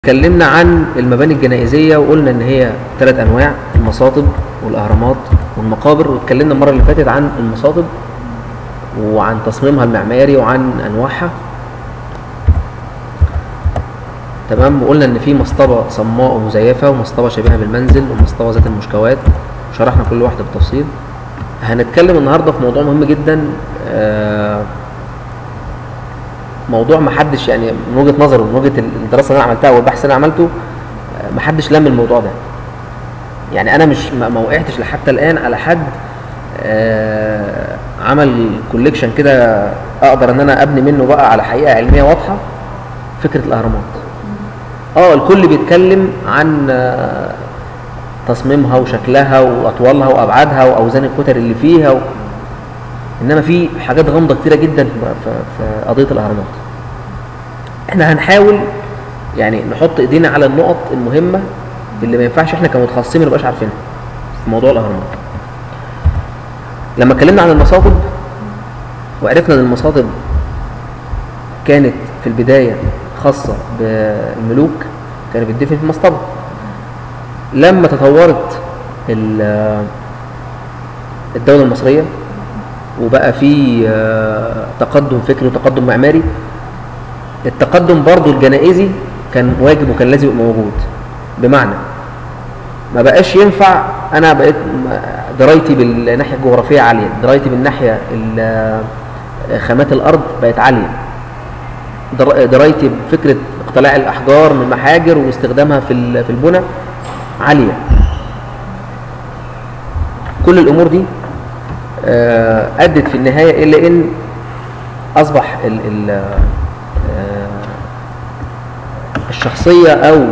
اتكلمنا عن المباني الجنائزية وقلنا ان هي ثلاث انواع المصاطب والاهرامات والمقابر واتكلمنا المرة اللي فاتت عن المصاطب وعن تصميمها المعماري وعن انواعها تمام وقلنا ان في مصطبة صماء ومزيفة ومصطبة شبيهة بالمنزل ومصطبة ذات المشكوات وشرحنا كل واحدة بالتفصيل هنتكلم النهاردة في موضوع مهم جدا آه موضوع ما حدش يعني من وجهه نظره من وجهه الدراسه اللي انا عملتها والبحث اللي انا عملته آه، ما حدش لم الموضوع ده يعني انا مش ما ما وقعتش لحتى الان على حد آه، عمل كوليكشن كده اقدر ان انا ابني منه بقى على حقيقه علميه واضحه فكره الاهرامات اه الكل بيتكلم عن آه، تصميمها وشكلها واطوالها وابعادها واوزان الكتل اللي فيها و... انما في حاجات غامضه كتيره جدا في, في, في قضيه الاهرامات احنا هنحاول يعني نحط ايدينا على النقط المهمه اللي ما ينفعش احنا كمتخصصين ما نبقاش عارفينها في موضوع الاهرامات لما اتكلمنا عن المصاطب وعرفنا ان المصاطب كانت في البدايه خاصه بالملوك كانوا بيدفن في مصطبه لما تطورت ال- الدوله المصريه وبقى في آه، تقدم فكري وتقدم معماري التقدم برضو الجنائزي كان واجب وكان لازم يبقى موجود بمعنى ما بقاش ينفع انا بقيت م- درايتي بالناحيه الجغرافيه عاليه درايتي بالناحيه ال- آه، خامات الارض بقت عاليه در- درايتي بفكره اقتلاع الاحجار من محاجر واستخدامها في ال- في البنى عاليه كل الامور دي آه، ادت في النهايه الى ان اصبح ال ال آه، الشخصيه او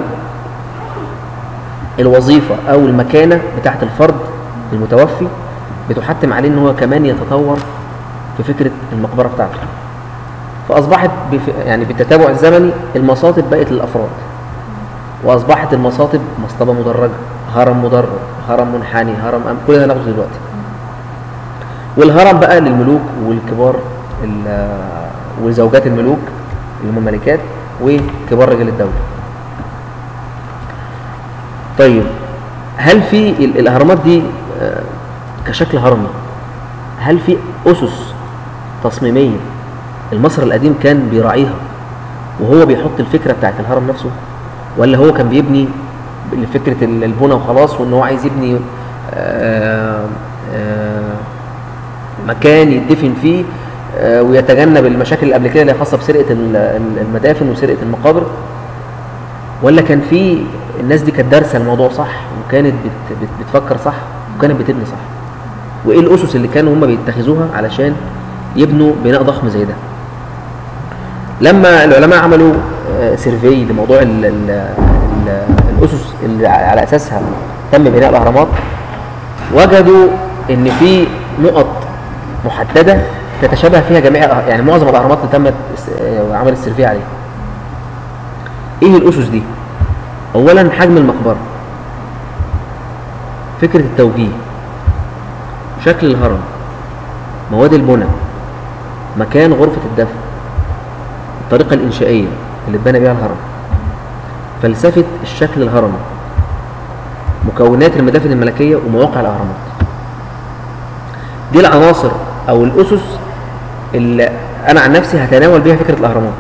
الوظيفه او المكانه بتاعه الفرد المتوفي بتحتم عليه ان هو كمان يتطور في فكره المقبره بتاعته فاصبحت بف يعني بالتتابع الزمني المصاطب بقت للافراد واصبحت المصاطب مصطبه مدرجه هرم مدرج هرم منحني هرم أم كل ده ناخده دلوقتي والهرم بقى للملوك والكبار ال- وزوجات الملوك اللي هم ملكات وكبار رجال الدولة طيب هل في ال- الأهرامات دي آه، كشكل هرمي هل في أسس تصميمية المصري القديم كان بيراعيها وهو بيحط الفكرة بتاعت الهرم نفسه ولا هو كان بيبني لفكرة ال- البنى وخلاص وان هو عايز يبني آه، آه، مكان يدفن فيه آه، ويتجنب المشاكل اللي قبل كده اللي هي خاصه بسرقه ال- ال- المدافن وسرقه المقابر ولا كان في الناس دي كانت دارسه الموضوع صح وكانت بت بت بتفكر صح وكانت بتبني صح وايه الاسس اللي كانوا هم بيتخذوها علشان يبنوا بناء ضخم زي ده لما العلماء عملوا آه، سيرفي لموضوع ال ال ال الاسس اللي على اساسها تم بناء الاهرامات وجدوا ان في نقط محدده تتشابه فيها جميع يعني معظم الاهرامات اللي تم الس- آه، عمل السيرفي عليها ايه الاسس دي اولا حجم المقبره فكره التوجيه شكل الهرم مواد البنى مكان غرفه الدفن الطريقه الانشائيه اللي اتبنى بيها الهرم فلسفه الشكل الهرمي مكونات المدافن الملكيه ومواقع الاهرامات دي العناصر او الاسس اللي انا عن نفسي هتناول بيها فكره الاهرامات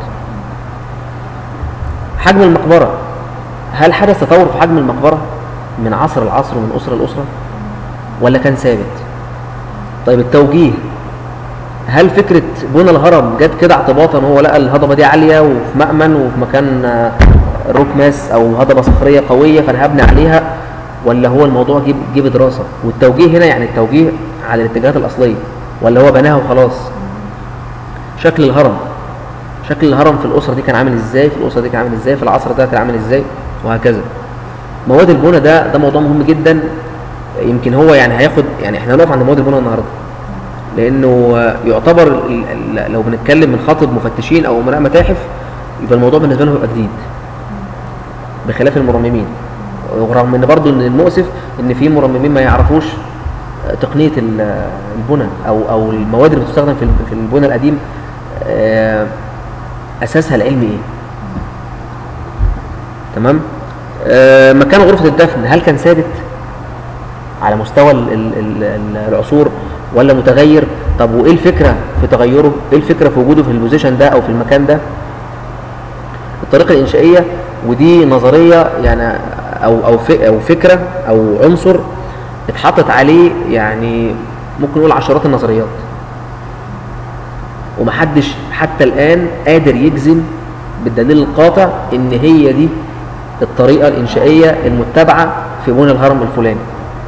حجم المقبره هل حدث تطور في حجم المقبره من عصر لعصر ومن اسره لاسره ولا كان ثابت طيب التوجيه هل فكره بنى الهرم جت كده اعتباطا هو لقى الهضبه دي عاليه وفي مأمن وفي مكان آه، روك ماس او هضبه صخريه قويه فانا هبني عليها ولا هو الموضوع جيب جيب دراسه والتوجيه هنا يعني التوجيه على الاتجاهات الاصليه ولا هو بناها وخلاص شكل الهرم شكل الهرم في الاسره دي كان عامل ازاي في الاسره دي كان عامل ازاي في العصر ده كان عامل ازاي وهكذا مواد البنى ده ده موضوع مهم جدا يمكن هو يعني هياخد يعني احنا هنقف عند مواد البنى النهارده لانه آه، يعتبر ال- ال- لو بنتكلم من خاطب مفتشين او امراء متاحف يبقى الموضوع بالنسبه لهم يبقى جديد بخلاف المرممين ورغم ان برضو ان المؤسف ان في مرممين ما يعرفوش آه، تقنيه ال- البنى او او المواد اللي بتستخدم في ال- في البنى القديم آه، اساسها العلمي ايه تمام آه مكان غرفة الدفن هل كان ثابت على مستوى ال ال ال العصور ولا متغير طب وايه الفكرة في تغيره ايه الفكرة في وجوده في البوزيشن ده او في المكان ده الطريقة الإنشائية ودي نظرية يعني أو أو أو فكرة أو عنصر اتحطت عليه يعني ممكن نقول عشرات النظريات ومحدش حتى الآن قادر يجزم بالدليل القاطع إن هي دي الطريقة الإنشائية المتبعة في بناء الهرم الفلاني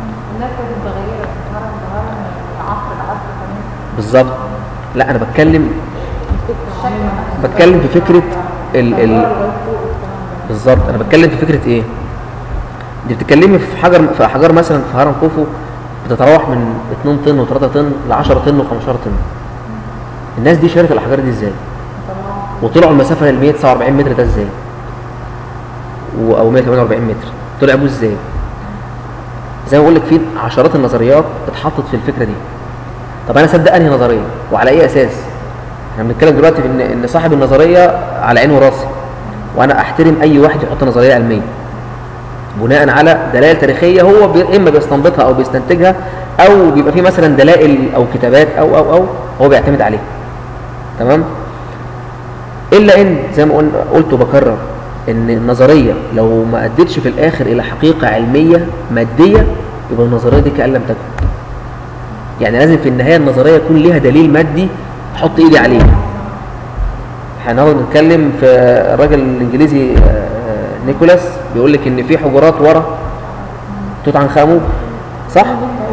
بالظبط لا أنا بتكلم بتكلم في فكرة ال ال بالظبط انا بتكلم في فكره ايه دي بتتكلمي في حجر في احجار مثلا في هرم خوفو بتتراوح من 2 طن و3 طن ل 10 طن و15 طن الناس دي شالت الاحجار دي ازاي وطلعوا المسافه ل 149 متر ده ازاي او 148 متر طلع ابوه ازاي زي ما بقول لك في عشرات النظريات اتحطت في الفكره دي طب انا اصدق انهي نظريه وعلى اي اساس احنا بنتكلم دلوقتي ان ان صاحب النظريه على عيني وراسي وانا احترم اي واحد يحط نظريه علميه بناء على دلائل تاريخيه هو بي اما بيستنبطها او بيستنتجها او بيبقى في مثلا دلائل او كتابات او او او هو بيعتمد عليها تمام الا ان زي ما قلت وبكرر ان النظريه لو ما ادتش في الاخر الى حقيقه علميه ماديه يبقى النظريه دي كان لم تكن يعني لازم في النهايه النظريه يكون ليها دليل مادي احط ايدي عليه هنقعد نتكلم في الراجل الانجليزي نيكولاس بيقول لك ان في حجرات ورا توت عنخ امون صح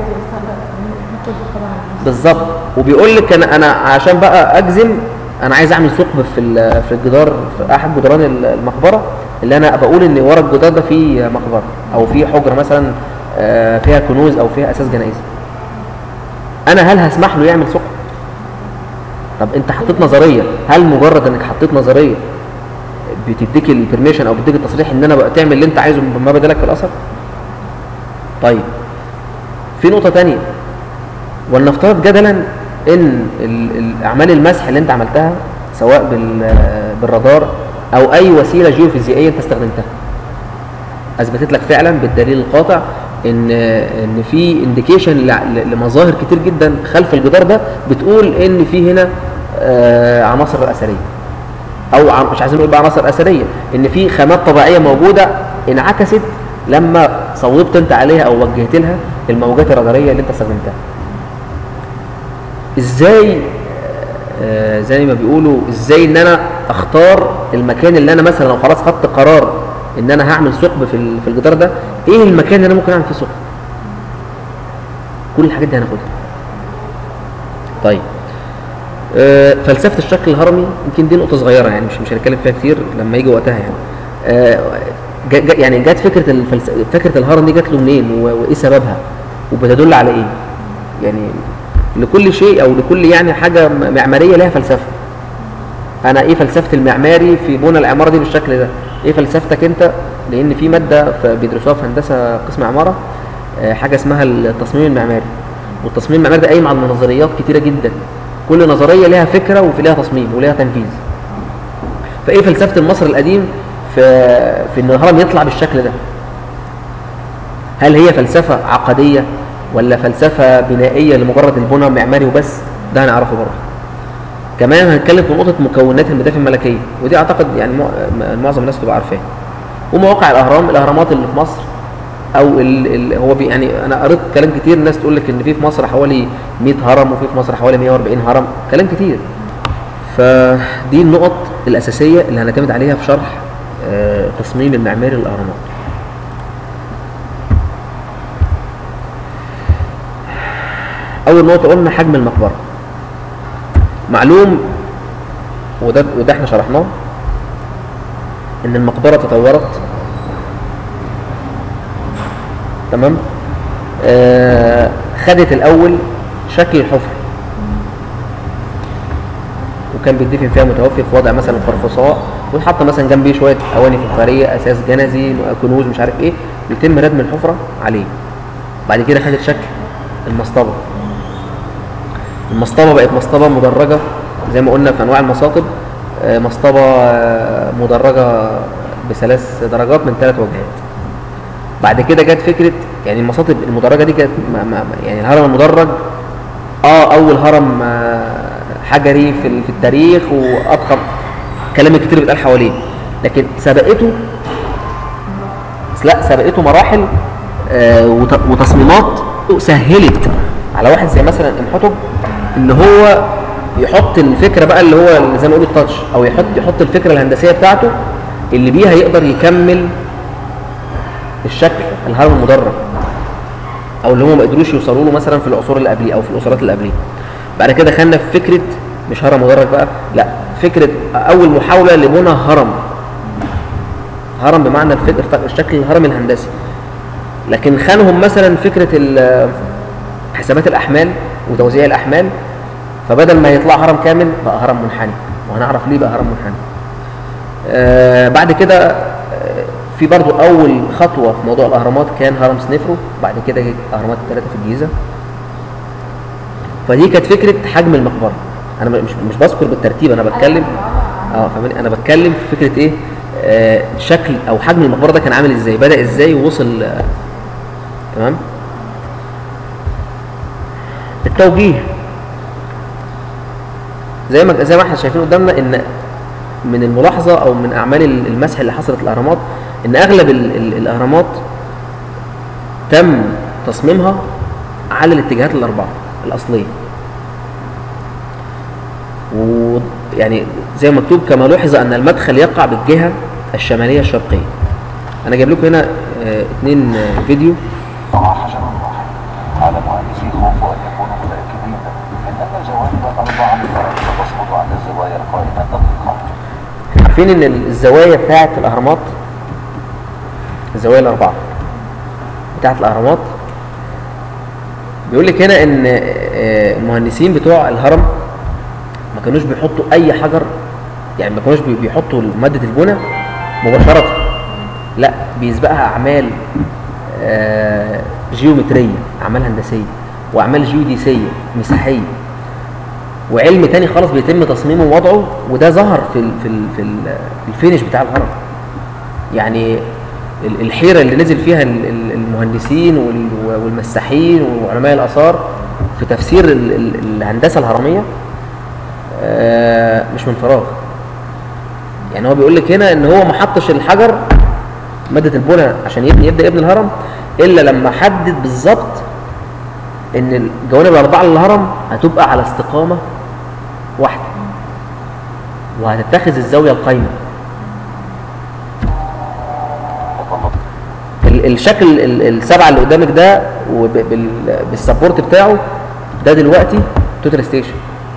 بالظبط وبيقول لك انا انا عشان بقى اجزم انا عايز اعمل ثقب في في الجدار في احد جدران المقبره اللي انا بقول ان ورا الجدار ده في مقبره او في حجره مثلا فيها كنوز او فيها اساس جنائزي انا هل هسمح له يعمل ثقب طب انت حطيت نظريه هل مجرد انك حطيت نظريه بتديك البرميشن او بتديك التصريح ان انا بقى تعمل اللي انت عايزه بما بدلك في الاثر طيب في نقطه تانية ولنفترض جدلا ان اعمال المسح اللي انت عملتها سواء بالرادار او اي وسيله جيوفيزيائيه انت استخدمتها اثبتت لك فعلا بالدليل القاطع ان ان في انديكيشن لمظاهر كتير جدا خلف الجدار ده بتقول ان في هنا عناصر اثريه او مش عايزين نقول بقى عناصر اثريه ان في خامات طبيعيه موجوده انعكست لما صوبت انت عليها او وجهت لها الموجات الراداريه اللي انت استخدمتها ازاي آه زي ما بيقولوا ازاي ان انا اختار المكان اللي انا مثلا لو خلاص خدت قرار ان انا هعمل ثقب في في الجدار ده ايه المكان اللي انا ممكن اعمل فيه ثقب كل الحاجات دي هناخدها طيب آه فلسفه الشكل الهرمي يمكن دي نقطه صغيره يعني مش مش هنتكلم فيها كتير لما يجي وقتها يعني آه جا جا يعني جت فكره الفلس... فكره الهرم دي جت له منين وايه سببها وبتدل على ايه يعني لكل شيء او لكل يعني حاجه معماريه لها فلسفه انا ايه فلسفه المعماري في بنى العماره دي بالشكل ده ايه فلسفتك انت لان في ماده بيدرسوها في هندسه قسم عماره حاجه اسمها التصميم المعماري والتصميم المعماري ده قايم على نظريات كتيره جدا كل نظريه لها فكره وفي لها تصميم ولها تنفيذ فايه فلسفه المصري القديم في في ان الهرم يطلع بالشكل ده هل هي فلسفه عقديه ولا فلسفه بنائيه لمجرد البنى المعماري وبس ده هنعرفه بره كمان هنتكلم في نقطه مكونات المدافع الملكيه ودي اعتقد يعني معظم الناس تبقى عارفاها ومواقع الاهرام الاهرامات اللي في مصر او ال ال هو بي يعني انا قريت كلام كتير الناس تقول لك ان في في مصر حوالي 100 هرم وفي في مصر حوالي 140 هرم كلام كتير فدي النقط الاساسيه اللي هنعتمد عليها في شرح آه تصميم المعماري للاهرامات اول نقطه قلنا حجم المقبره معلوم وده وده احنا شرحناه ان المقبره تطورت تمام آه خدت الاول شكل الحفر وكان بيدفن فيها متوفي في وضع مثلا قرفصاء ويتحط مثلا جنبيه شويه اواني فخاريه اساس جنزي كنوز مش عارف ايه بيتم ردم الحفره عليه بعد كده خدت شكل المصطبه المصطبه بقت مصطبه مدرجه زي ما قلنا في انواع المصاطب مصطبه مدرجه بثلاث درجات من ثلاث وجهات بعد كده جت فكره يعني المصاطب المدرجه دي كانت ما- ما- ما- يعني الهرم المدرج اه اول هرم آه، حجري في ال- في التاريخ واضخم كلام كتير بيتقال حواليه لكن سبقته لا سبقته مراحل آه، وت- وتصميمات سهلت على واحد زي مثلا امحطب ان هو يحط الفكره بقى اللي هو اللي زي ما نقول التاتش او يحط يحط الفكره الهندسيه بتاعته اللي بيها يقدر يكمل الشكل الهرم المدرج او اللي هم ما قدروش يوصلوا له مثلا في العصور اللي قبليه او في الاسرات اللي قبليه بعد كده خدنا في فكره مش هرم مدرج بقى لا فكره اول محاوله لبنى هرم هرم بمعنى الفكر الشكل الهرم الهندسي لكن خانهم مثلا فكره ال- حسابات الاحمال وتوزيع الاحمال فبدل ما يطلع هرم كامل بقى هرم منحني وهنعرف ليه بقى هرم منحني آه بعد كده آه، في برضو اول خطوه في موضوع الاهرامات كان هرم سنفرو بعد كده جه الاهرامات الثلاثه في الجيزه فدي كانت فكره حجم المقبره انا مش مش بذكر بالترتيب انا بتكلم اه فاهماني انا بتكلم في فكره ايه آه شكل او حجم المقبره ده كان عامل ازاي بدا ازاي ووصل آه تمام التوجيه زي ما زي ما احنا شايفين قدامنا ان من الملاحظه او من اعمال المسح اللي حصلت الاهرامات ان اغلب ال ال الاهرامات تم تصميمها على الاتجاهات الاربعه الاصليه ويعني زي ما مكتوب كما لوحظ ان المدخل يقع بالجهه الشماليه الشرقيه انا جايب لكم هنا آه، اتنين آه، فيديو مع حجر واحد على مهندسي خوف ان يكونوا متاكدين من ان الجوانب الاربعه من الارض تسقط عند الزوايا القائمه دقيقه عارفين ان الزوايا بتاعه الاهرامات الزوايا الاربعه بتاعه الاهرامات بيقول لك هنا ان آه، المهندسين بتوع الهرم ما كانوش بيحطوا اي حجر يعني ما كانوش بي- بيحطوا ماده البنى مباشره لا بيسبقها اعمال آه، جيومتريه اعمال هندسيه واعمال جيوديسيه مساحيه وعلم تاني خالص بيتم تصميمه ووضعه وده ظهر في ال في ال في, ال في الفينش بتاع الهرم يعني ال- الحيره اللي نزل فيها ال- ال- المهندسين وال- والمساحين وعلماء الاثار في تفسير ال- ال- الهندسه الهرميه آه، مش من فراغ يعني هو بيقول لك هنا ان هو ما حطش الحجر ماده البنى عشان يبني يبدا يبني الهرم الا لما حدد بالظبط ان الجوانب الاربعه للهرم هتبقى على استقامه واحده وهتتخذ الزاويه القايمه تطلب ال- الشكل ال- السبعه اللي قدامك ده وب- بال- بالسبورت بتاعه ده دلوقتي توتال ستيشن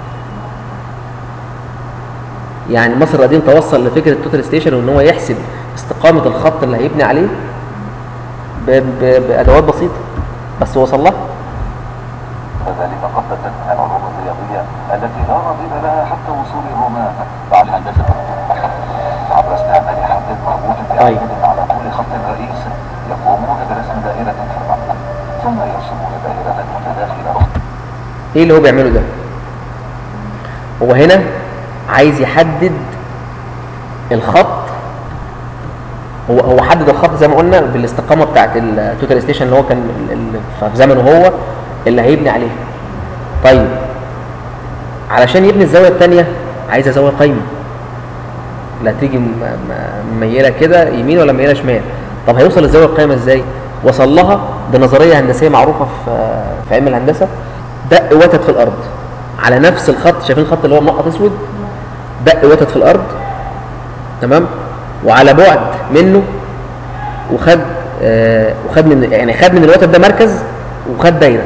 يعني مصر القديم توصل لفكره التوتال ستيشن وان هو يحسب استقامه الخط اللي هيبني عليه ب- ب- بادوات بسيطه بس وصل لها كذلك قد تتم العلوم الرياضيه التي لا نظير لها حتى وصول الرومان بعد هندسه عبر استعمال حد مربوط طيب. بعمود على كل خط رئيس يقومون برسم دائره في الرمل ثم يرسمون دائره متداخله اخرى ايه اللي هو بيعمله ده هو هنا عايز يحدد الخط هو هو حدد الخط زي ما قلنا بالاستقامه بتاعت التوتال ستيشن اللي هو كان ال- ال- في زمنه هو اللي هيبني عليه طيب علشان يبني الزاويه الثانيه عايزه زاويه قايمه لا تيجي م- م- مميله كده يمين ولا مميله شمال طب هيوصل للزاويه القايمه ازاي وصل لها بنظريه هندسيه معروفه في في علم الهندسه دق وتد في الارض على نفس الخط شايفين الخط اللي هو منقط اسود دق وتد في الارض تمام وعلى بعد منه وخد آه وخد من يعني خد من الوتد ده مركز وخد دايره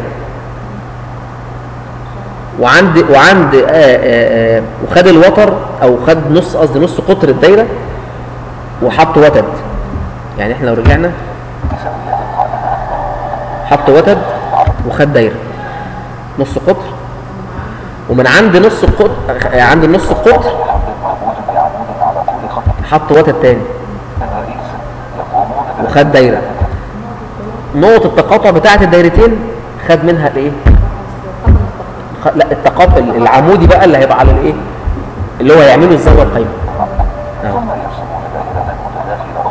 وعند وعند آه آه آه وخد الوتر او خد نص قصدي نص قطر الدايره وحط وتد يعني احنا لو رجعنا بسويه قائمه حط وتد وخد دايره نص قطر ومن عند نص القطر عند النص القطر حد مربوط بعمود على كل خط حط وتد تاني رئيس يقومون برسم وخد دايره نقط التقاطع بتاعه الدايرتين خد منها الايه خ- لا التقاطع العمودي بقى اللي هيبقى على الايه اللي هو هيعمله الزاويه القايمه ثم يرسمون دائرة متداخلة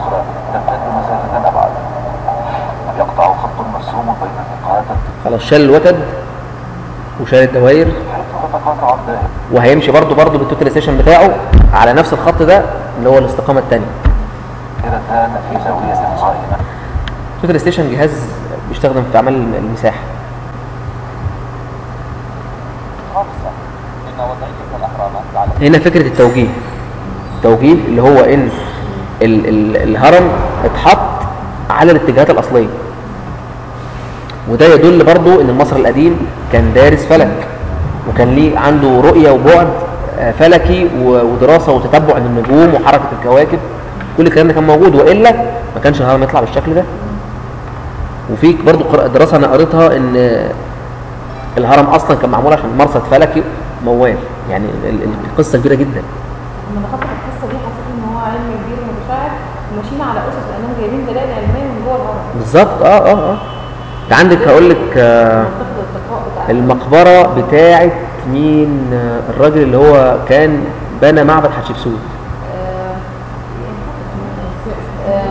مرسوم بين نقاط خلاص شال الوتد وشال الدوائر حيث تتقاطع الدائرة وهيمشي برضو برضو بالتوتال ستيشن بتاعه على نفس الخط ده اللي هو الاستقامه الثانيه دائرتان في زاوية قائمة التوتال ستيشن جهاز بيستخدم في اعمال المساحه خامسا إن وضعية الأهرامات على هنا فكره التوجيه التوجيه اللي هو ان ال ال الهرم اتحط على الاتجاهات الاصليه وده يدل برضو ان المصري القديم كان دارس فلك وكان ليه عنده رؤيه وبعد آه، فلكي و- ودراسه وتتبع للنجوم وحركه الكواكب كل الكلام ده كان موجود والا ما كانش الهرم يطلع بالشكل ده وفي برضو قر- دراسه انا قريتها ان الهرم اصلا كان معمول عشان مرصد فلكي موال يعني ال- ال- القصه كبيره جدا لما دخلت في القصه دي حسيت ان هو علم كبير ومتشعب وماشيين على اسس لانهم جايبين دلائل علميه من جوه الهرم بالظبط اه اه اه انت عندك هقول لك آه منطقه الارتقاء بتاع المقبره بتاعه مين آه الراجل اللي هو كان بنى معبد حتشبسوت آه، آه،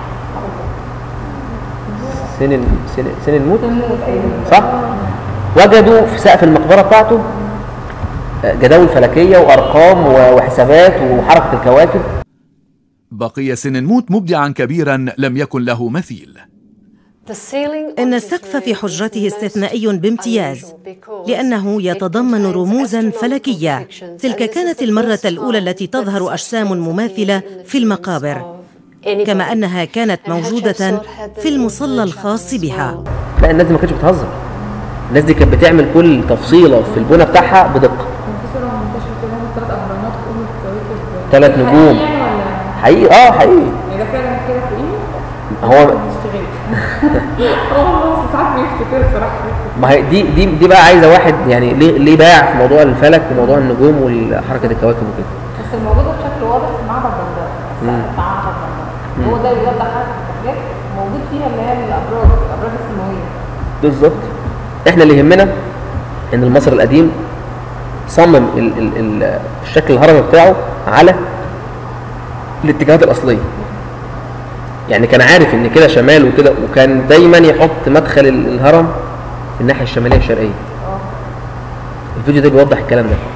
سن ال- سن سن الموت تموت ايوه صح وجدوا في سقف المقبره بتاعته آه، جداول فلكيه وارقام و- وحسابات وحركه الكواكب بقي سننموت مبدعا كبيرا لم يكن له مثيل إن السقف في حجرته استثنائي بامتياز لأنه يتضمن رموزا فلكية تلك كانت المرة الأولى التي تظهر أجسام مماثلة في المقابر كما أنها كانت موجودة في المصلى الخاص بها لا الناس دي ما كانتش بتهزر الناس دي كانت بتعمل كل تفصيله في البنى بتاعها بدقه كان في صوره منتشره كده هم ثلاث اهرامات فوقهم الكواكب ثلاث نجوم. يعني ولا حقيقي اه حقيقي يعني ده فعلا كده فوقيه هو اشتغل اه والله ساعات بيفتكر صراحه ما هي دي دي دي بقى عايزه واحد يعني ليه ليه باع في موضوع الفلك وموضوع النجوم وحركه الكواكب وكده بس الموجوده بشكل واضح في معبد بندر في معبد بندر هو ده بيوضح حركه الحاجات موجود فيها اللي هي الابراج الابراج السماويه بالظبط احنا اللي يهمنا ان المصري القديم صمم ال ال ال الشكل الهرمي بتاعه على الاتجاهات الاصليه يعني كان عارف ان كده شمال وكده وكان دايما يحط مدخل ال- الهرم في الناحيه الشماليه الشرقيه الفيديو ده بيوضح الكلام ده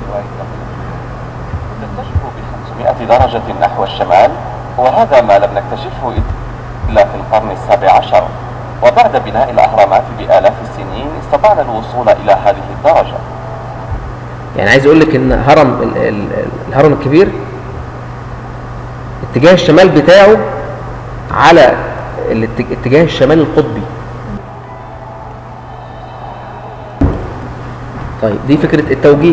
تكتشف ب 500 درجة نحو الشمال وهذا ما لم نكتشفه إلا في القرن السابع عشر وبعد بناء الأهرامات بآلاف السنين استطعنا الوصول إلى هذه الدرجة يعني عايز اقول لك ان هرم ال ال الهرم الكبير اتجاه الشمال بتاعه على الاتج- اتجاه الشمال القطبي طيب دي فكرة التوجيه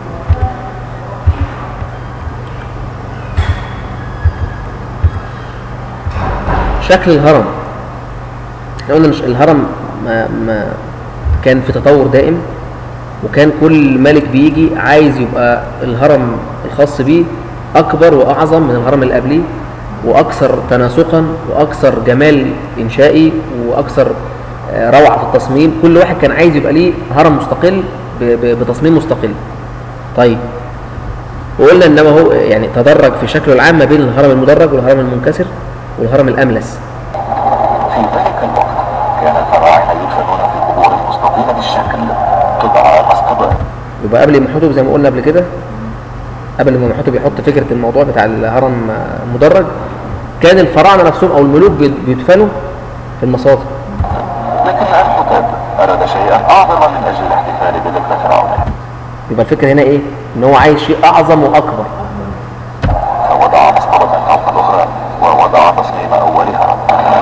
شكل الهرم احنا قلنا مش الهرم ما ما كان في تطور دائم وكان كل ملك بيجي عايز يبقى الهرم الخاص بيه اكبر واعظم من الهرم اللي قبليه واكثر تناسقا واكثر جمال انشائي واكثر آه، روعه في التصميم كل واحد كان عايز يبقى ليه هرم مستقل ب- ب- بتصميم مستقل طيب وقلنا انما هو يعني تدرج في شكله العام ما بين الهرم المدرج والهرم المنكسر والهرم الاملس في ذلك الوقت كان الفراعنة يدفنون في قبور مستطيلة الشكل تدعى مسطبة يبقى قبل ما يحطوا زي ما قلنا قبل كده قبل ما يحطوا بيحط فكره الموضوع بتاع الهرم آه، المدرج كان الفراعنه نفسهم او الملوك بي- بيدفنوا في المصاطب لكن الحطب أراد شيئا أعظم من أجل الاحتفال بذكرى فرعون يبقى الفكره هنا ايه؟ ان هو عايز شيء اعظم واكبر فوضع مسطرة فوق الأخرى ووضع تصميم أولها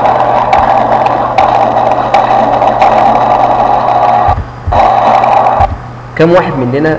كم واحد مننا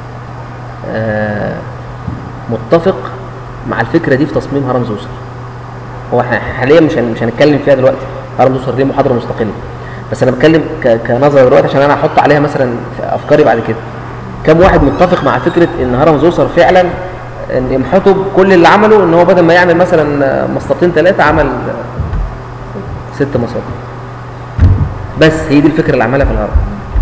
آه متفق مع الفكره دي في تصميم هرم زوسر هو احنا حاليا مش هن- مش هنتكلم فيها دلوقتي هرم زوسر دي محاضره مستقله بس انا بتكلم ك- كنظره دلوقتي عشان انا هحط عليها مثلا في افكاري بعد كده كم واحد متفق مع فكره ان هرم زوسر فعلا ان امحطب كل اللي عمله ان هو بدل ما يعمل مثلا مسطرتين ثلاثه عمل ست مساطر بس هي دي الفكره اللي عملها في الهرم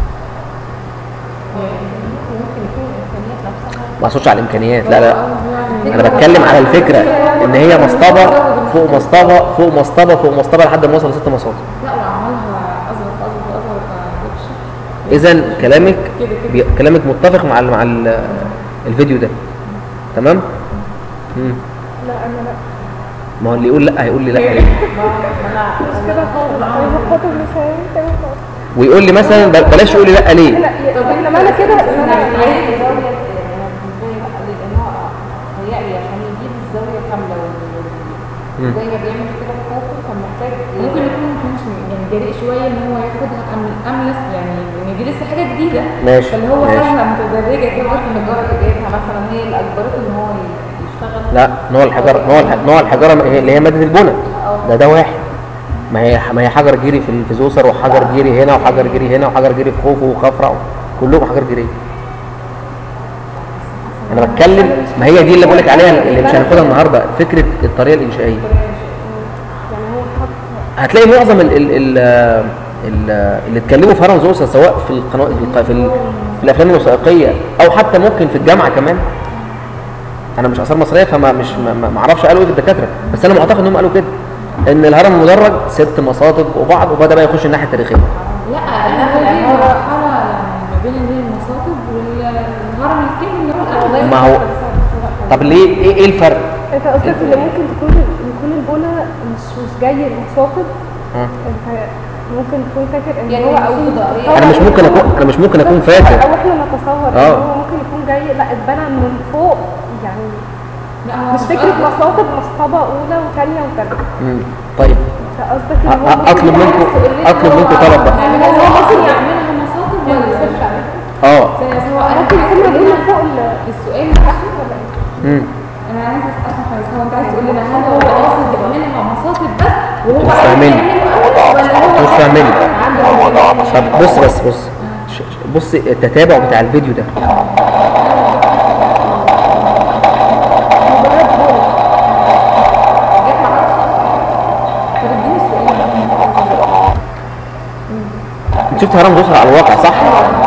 ممكن يكون الامكانيات نفسها ما اقصدش على الامكانيات لا لا انا بتكلم على الفكره ان هي مصطبه فوق مصطبه فوق مصطبه فوق مصطبه لحد ما وصل لست مصاطب لا وعملها اصغر اذا كلامك بي... كلامك متفق مع ال... مع ال... الفيديو ده تمام مم. لا انا لا ما هو اللي يقول لا هيقول لي لا ليه؟ مش كده خالص انا خاطر مش هينفع خالص. ويقول لي مثلا بل- بلاش يقول لي لا ليه لا طب انما انا كده انا انا عايز زاويه لان هو هيقلي عشان يجيب الزاويه كامله مم. زي ما بيعمل كده في خوفه كان محتاج ممكن يكون ما كانش يعني جريء شويه ان هو ياخدها أم- املس يعني ان دي لسه حاجه جديده ماشي، فاللي هو ماشي. خدها متدرجه كده وقت النجاره اللي جايبها مثلا هي اللي اجبرته ان هو يشتغل لا نوع الحجاره نوع الح... نوع الحجاره اللي هي ماده البنى ده ده واحد ما هي ما هي حجر جيري في في زوسر وحجر جيري هنا وحجر جيري هنا وحجر جيري في خوفو وخفرع كلهم حجر جيري انا بتكلم ما هي دي اللي بقول لك عليها اللي مش هناخدها النهارده فكره الطريقه الانشائيه يعني هو حط هتلاقي معظم ال ال ال ال اللي اتكلموا في هرم زوسر سواء في القناه في, الق- في, ال- في الافلام الوثائقيه او حتى ممكن في الجامعه كمان انا مش اثار مصريه فما مش ما- ما ما اعرفش قالوا ايه في الدكاتره بس انا معتقد انهم قالوا كده ان الهرم المدرج ست مصاطب وبعض وبدا بقى يخش الناحيه التاريخيه لا انا هو دي مرحله يعني ما بين اللي هي المصاطب والهرم الكبير اللي هو الاعلى ما هو طب ليه ايه, إيه الفرق؟ انت قصدك ان ممكن تكون يكون البنى مش مش جاي المصاطب ها؟ انت ممكن تكون فاكر ان يعني هو هو او ضروري. انا مش ممكن اكون انا مش ممكن اكون فاكر او احنا نتصور آه. ان هو ممكن يكون جاي لا اتبنى من فوق يعني لا هو مش فكره قصدي. مصاطب مصطبه اولى وثانيه وثالثه مم. طيب انت قصدك ان أ- هو أ- اطلب منكم اطلب منكم طلب بقى يعني هو ممكن يعملها مصاطب ولا اه هو ممكن يكون موجود من فوق ال- السؤال نفسه ولا ايه؟ مم. انا عايز اسال حاجه هو انت عايز تقول لنا هل هو قاصد يعملها مصاطب بس وهو مش عايز فاهمين. يعملها ولا هو مش فاهمين. عنده طب بص بس بص ش- ش- بص التتابع بتاع الفيديو ده جت معرفش طب اديني السؤال انت شفت هرم زوسر على الواقع صح؟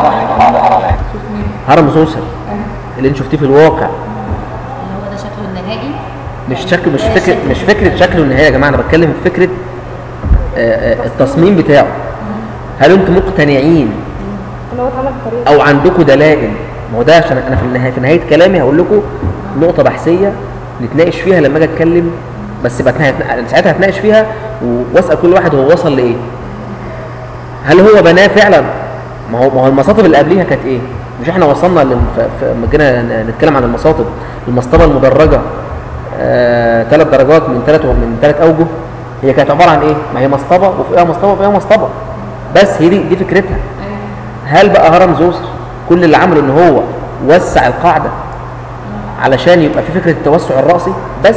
هرم زوسر اللي انت شفتيه في الواقع اللي هو ده شكله النهائي مش شكل مش فكره مش فكره شكله النهائي يا جماعه انا بتكلم في فكره آه، آه، التصميم بتاعه هل انتم مقتنعين ان هو اتعمل بطريقه او عندكم دلائل ما هو ده عشان انا في النهايه في نهايه كلامي هقول لكم نقطه بحثيه نتناقش فيها لما اجي اتكلم بس بقى هتنا- ساعتها هتناقش فيها و- واسال كل واحد هو وصل لايه هل هو بناه فعلا ما هو ما هو المصاطب اللي قبليها كانت ايه مش احنا وصلنا لم- ف- ف- لما جينا ن- نتكلم عن المصاطب المصطبه المدرجه ثلاث درجات من ثلاث من ثلاث اوجه هي كانت عباره عن ايه ما هي مصطبه وفوقها مصطبه وفوقها مصطبه بس هي دي دي فكرتها هل بقى هرم زوسر كل اللي عمله ان هو وسع القاعده علشان يبقى في فكره التوسع الراسي بس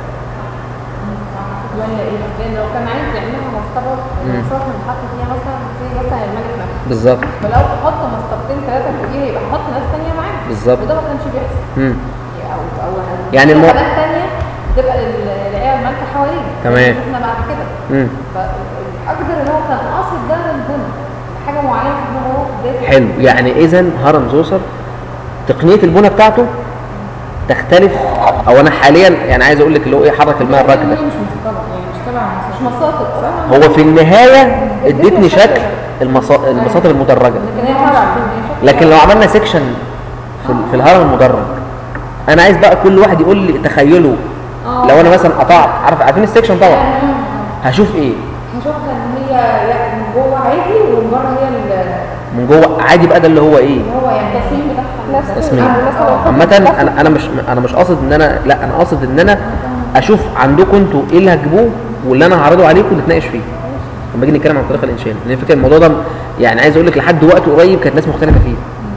ولا ايه؟ لان لو كان عايز يعملها مصطبه المصطبه اللي حط فيها مثلا زي مثلا الملك نفسه بالظبط فلو تحط مصطبتين ثلاثه فوقيها يبقى حط ناس ثانيه معاه بالظبط. وده ما كانش بيحصل مم. او او يعني في المو- حاجات ثانيه تبقى لل- العيال المالكه حواليه تمام. احنا بعد كده مم. فاقدر ان هو كان قاصد ده للبنى حاجه معينه في دماغه هو في بدايه حلو يعني اذا هرم زوسر تقنيه البنى بتاعته تختلف او انا حاليا يعني عايز اقول لك اللي هو ايه حرك الماء الراكده هي مش مصطبه يعني مش تبع مش مصاطب صح؟ هو في النهايه ادتني شكل المصا- المصاطب المدرجه لكن هي هرم لكن لو عملنا سيكشن في, ال- في الهرم المدرج انا عايز بقى كل واحد يقول لي تخيله لو انا مثلا قطعت عارف عارفين السيكشن طبعا هشوف ايه هشوفها ان هي يعني من جوه عادي ومن بره هي ال- من جوه عادي بقى ده اللي هو ايه اللي هو يعني التصميم بتاعها نفس تصميم يعني مثلا لو عامة حطيت انا انا مش انا مش قاصد ان انا لا انا قاصد ان انا اشوف عندكم انتوا ايه اللي هتجيبوه واللي انا هعرضه عليكم نتناقش فيه لما اجي نتكلم عن الطريقه الانشائيه لان فكره الموضوع ده يعني عايز اقول لك لحد وقت قريب كانت ناس مختلفه فيه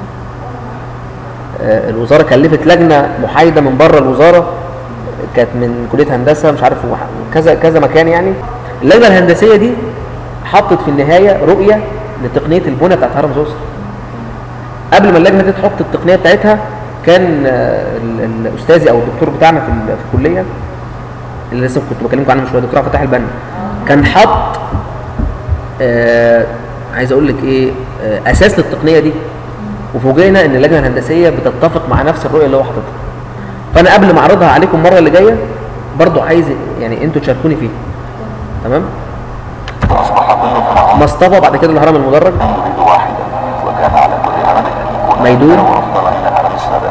آه، الوزاره كلفت لجنه محايده من بره الوزاره كانت من كليه هندسه مش عارف وح- كذا كذا مكان يعني اللجنه الهندسيه دي حطت في النهايه رؤيه لتقنيه البنى بتاعت هرم زوسر قبل ما اللجنه دي تحط التقنيه بتاعتها كان آه، ال- ال- الاستاذي او الدكتور بتاعنا في ال- في الكليه اللي لسه كنت بكلمكم عنه من شويه دكتور عبد الفتاح البنا كان حط آه عايز اقول لك ايه آه اساس للتقنيه دي وفوجئنا ان اللجنه الهندسيه بتتفق مع نفس الرؤيه اللي هو حاططها فانا قبل ما اعرضها عليكم المره اللي جايه برضو عايز يعني انتوا تشاركوني فيها تمام أصبح ظل فرعون مصطبه بعد كده الهرم المدرج يريد واحدا كان على كل هرم ان يكون ميدون؟ أكثر وافضل من الهرم السابق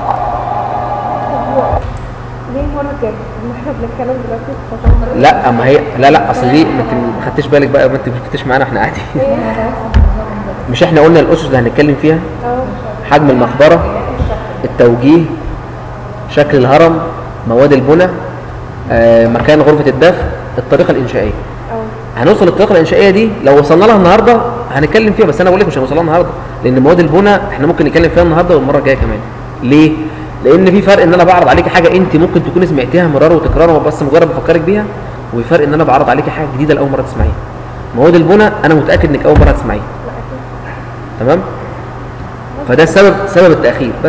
ليه مرة كده؟ ان احنا بنتكلم دلوقتي في تطور لا ما هي لا لا اصل دي ما انت ما خدتش بالك بقى ما انت ما كنتش معانا احنا قاعدين مش احنا قلنا الاسس اللي هنتكلم فيها اه حجم المقبره التوجيه شكل الهرم مواد البنى آه، مكان غرفه الدفن الطريقه الانشائيه اه هنوصل للطريقه الانشائيه دي لو وصلنا لها النهارده هنتكلم فيها بس انا بقول لك مش هنوصل لها النهارده لان مواد البنى احنا ممكن نتكلم فيها النهارده والمره الجايه كمان ليه لان في فرق ان انا بعرض عليك حاجه انت ممكن تكوني سمعتيها مرار وتكرار بس مجرد بفكرك بيها وفي فرق ان انا بعرض عليك حاجه جديده لاول مره تسمعيها مواد البنى انا متاكد انك اول مره تسمعيها تمام فده السبب سبب التاخير بس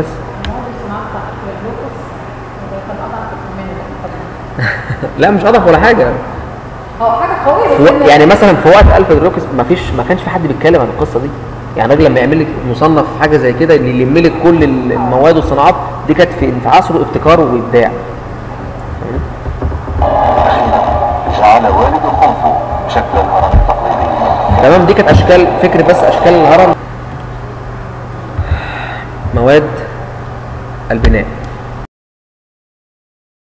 لا مش اضعف ولا حاجه هو حاجه قويه في بس وق- إن- يعني مثلا في وقت الفريد روكس ما فيش ما كانش في حد بيتكلم عن القصه دي يعني الراجل لما يعمل لك مصنف حاجه زي كده اللي يلم لك كل المواد والصناعات دي كانت في في عصره ابتكار وابداع جعل والد خوفو شكل الهرم التقليدي تمام دي كانت اشكال فكره بس اشكال الهرم مواد البناء